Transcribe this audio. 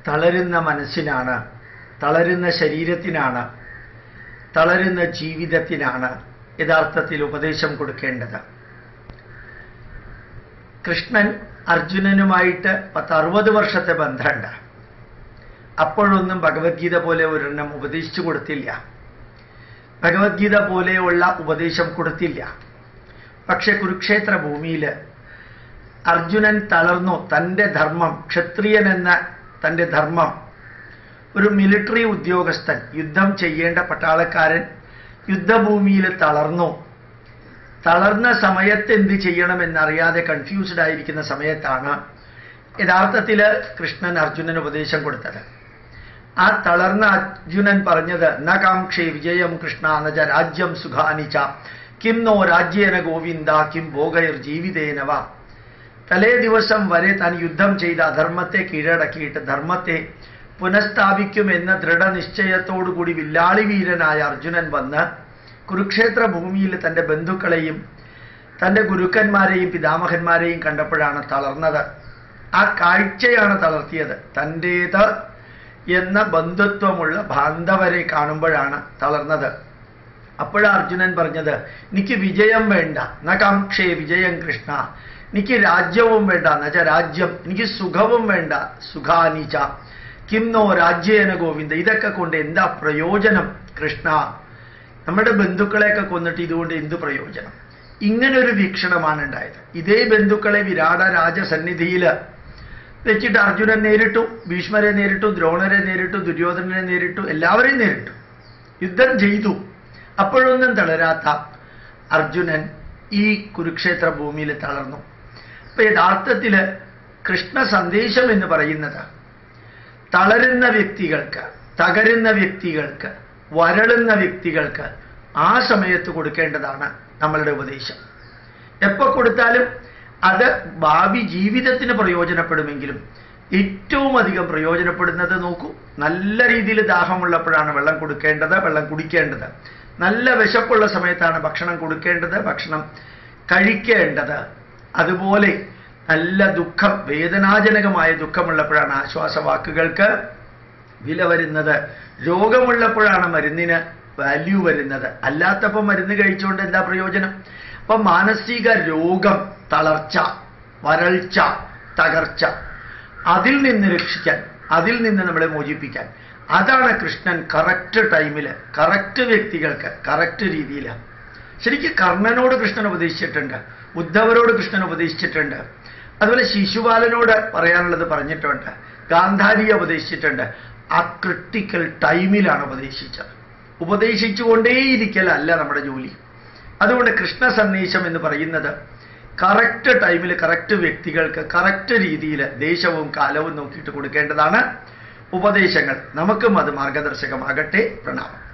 തളരുന്ന മനസ്സിനാണ് തളരുന്ന ശരീരത്തിനാണ് തളരുന്ന ജീവിതത്തിനാണ് യഥാർത്ഥത്തിൽ ഉപദേശം കൊടുക്കേണ്ടത് കൃഷ്ണൻ അർജുനനുമായിട്ട് പത്ത് അറുപത് വർഷത്തെ ബന്ധമുണ്ട് അപ്പോഴൊന്നും ഭഗവത്ഗീത പോലെ ഒരെണ്ണം ഉപദേശിച്ചു കൊടുത്തില്ല ഭഗവത്ഗീത പോലെയുള്ള ഉപദേശം കൊടുത്തില്ല പക്ഷെ കുരുക്ഷേത്ര ഭൂമിയിൽ അർജുനൻ തളർന്നു തൻ്റെ ധർമ്മം ക്ഷത്രിയൻ എന്ന തൻ്റെ ധർമ്മം ഒരു മിലിറ്ററി ഉദ്യോഗസ്ഥൻ യുദ്ധം ചെയ്യേണ്ട പട്ടാളക്കാരൻ യുദ്ധഭൂമിയിൽ തളർന്നു തളർന്ന സമയത്ത് എന്ത് ചെയ്യണമെന്നറിയാതെ കൺഫ്യൂസ്ഡ് ആയിരിക്കുന്ന സമയത്താണ് യഥാർത്ഥത്തിൽ കൃഷ്ണൻ അർജുനന് ഉപദേശം കൊടുത്തത് ആ തളർന്ന അർജുനൻ പറഞ്ഞത് ന കാക്ഷേ വിജയം കൃഷ്ണ നജ രാജ്യം സുഖാനിച്ച കിം നോ രാജ്യേന ഗോവിന്ദ കിം ഭോഗൈർ ജീവിതേനവ തലേ ദിവസം വരെ താൻ യുദ്ധം ചെയ്ത അധർമ്മത്തെ കീഴടക്കിയിട്ട് ധർമ്മത്തെ പുനഃസ്ഥാപിക്കുമെന്ന ദൃഢനിശ്ചയത്തോടുകൂടി വില്ലാളി വീരനായ അർജുനൻ വന്ന് കുരുക്ഷേത്ര ഭൂമിയിൽ തൻ്റെ ബന്ധുക്കളെയും തൻ്റെ ഗുരുക്കന്മാരെയും പിതാമഹന്മാരെയും കണ്ടപ്പോഴാണ് തളർന്നത് ആ കാഴ്ചയാണ് തളർത്തിയത് തൻ്റേത് എന്ന ബന്ധുത്വമുള്ള ബാന്ധവരെ കാണുമ്പോഴാണ് തളർന്നത് അപ്പോഴാണ് അർജുനൻ പറഞ്ഞത് എനിക്ക് വിജയം വേണ്ട ന കാക്ഷേ വിജയം കൃഷ്ണ എനിക്ക് രാജ്യവും വേണ്ട എന്നുവെച്ചാൽ രാജ്യം എനിക്ക് സുഖവും വേണ്ട സുഖാനിച്ച കിംനോ രാജ്യേന ഗോവിന്ദ ഇതൊക്കെ കൊണ്ട് എന്താ പ്രയോജനം കൃഷ്ണ നമ്മുടെ ബന്ധുക്കളെയൊക്കെ കൊന്നിട്ട് ഇതുകൊണ്ട് എന്ത് പ്രയോജനം ഇങ്ങനൊരു വീക്ഷണമാണ് ഉണ്ടായത് ഇതേ ബന്ധുക്കളെ വിരാട രാജസന്നിധിയിൽ വെച്ചിട്ട് അർജുനൻ നേരിട്ടു ഭീഷ്മരെ നേരിട്ടു ദ്രോണരെ നേരിട്ടു ദുര്യോധനനെ നേരിട്ടു എല്ലാവരെയും നേരിട്ടു യുദ്ധം ചെയ്തു അപ്പോഴൊന്നും തളരാത്ത അർജുനൻ ഈ കുരുക്ഷേത്ര ഭൂമിയിൽ തളർന്നു അപ്പൊ യഥാർത്ഥത്തിൽ കൃഷ്ണ സന്ദേശം എന്ന് പറയുന്നത് തളരുന്ന വ്യക്തികൾക്ക് തകരുന്ന വ്യക്തികൾക്ക് വരളുന്ന വ്യക്തികൾക്ക് ആ സമയത്ത് കൊടുക്കേണ്ടതാണ് നമ്മളുടെ ഉപദേശം എപ്പോ കൊടുത്താലും അത് ഭാവി ജീവിതത്തിന് പ്രയോജനപ്പെടുമെങ്കിലും ഏറ്റവും അധികം പ്രയോജനപ്പെടുന്നത് നോക്കൂ നല്ല രീതിയിൽ ദാഹമുള്ളപ്പോഴാണ് വെള്ളം കൊടുക്കേണ്ടത് വെള്ളം കുടിക്കേണ്ടത് നല്ല വിശപ്പുള്ള സമയത്താണ് ഭക്ഷണം കൊടുക്കേണ്ടത് ഭക്ഷണം കഴിക്കേണ്ടത് അതുപോലെ നല്ല ദുഃഖം വേദനാജനകമായ ദുഃഖമുള്ളപ്പോഴാണ് ആശ്വാസവാക്കുകൾക്ക് വില വരുന്നത് രോഗമുള്ളപ്പോഴാണ് മരുന്നിന് വാല്യൂ വരുന്നത് അല്ലാത്തപ്പോൾ മരുന്ന് കഴിച്ചുകൊണ്ട് എന്താ പ്രയോജനം അപ്പൊ മാനസിക രോഗം തളർച്ച വരൾച്ച തകർച്ച അതിൽ നിന്ന് രക്ഷിക്കാൻ അതിൽ നിന്ന് നമ്മളെ മോചിപ്പിക്കാൻ അതാണ് കൃഷ്ണൻ കറക്റ്റ് ടൈമിൽ കറക്റ്റ് വ്യക്തികൾക്ക് കറക്റ്റ് രീതിയിൽ ശരിക്കും കർണനോട് കൃഷ്ണൻ ഉപദേശിച്ചിട്ടുണ്ട് ഉദ്ധവരോട് കൃഷ്ണൻ ഉപദേശിച്ചിട്ടുണ്ട് അതുപോലെ ശിശുപാലനോട് പറയാനുള്ളത് പറഞ്ഞിട്ടുണ്ട് ഗാന്ധാരിയെ ഉപദേശിച്ചിട്ടുണ്ട് ആ ക്രിട്ടിക്കൽ ടൈമിലാണ് ഉപദേശിച്ചത് ഉപദേശിച്ചുകൊണ്ടേയിരിക്കലല്ല നമ്മുടെ ജോലി അതുകൊണ്ട് കൃഷ്ണ സന്ദേശം എന്ന് പറയുന്നത് കറക്റ്റ് ടൈമിൽ കറക്റ്റ് വ്യക്തികൾക്ക് കറക്റ്റ് രീതിയിൽ ദേശവും കാലവും നോക്കിയിട്ട് കൊടുക്കേണ്ടതാണ് ഉപദേശങ്ങൾ നമുക്കും അത് മാർഗദർശകമാകട്ടെ പ്രണാമം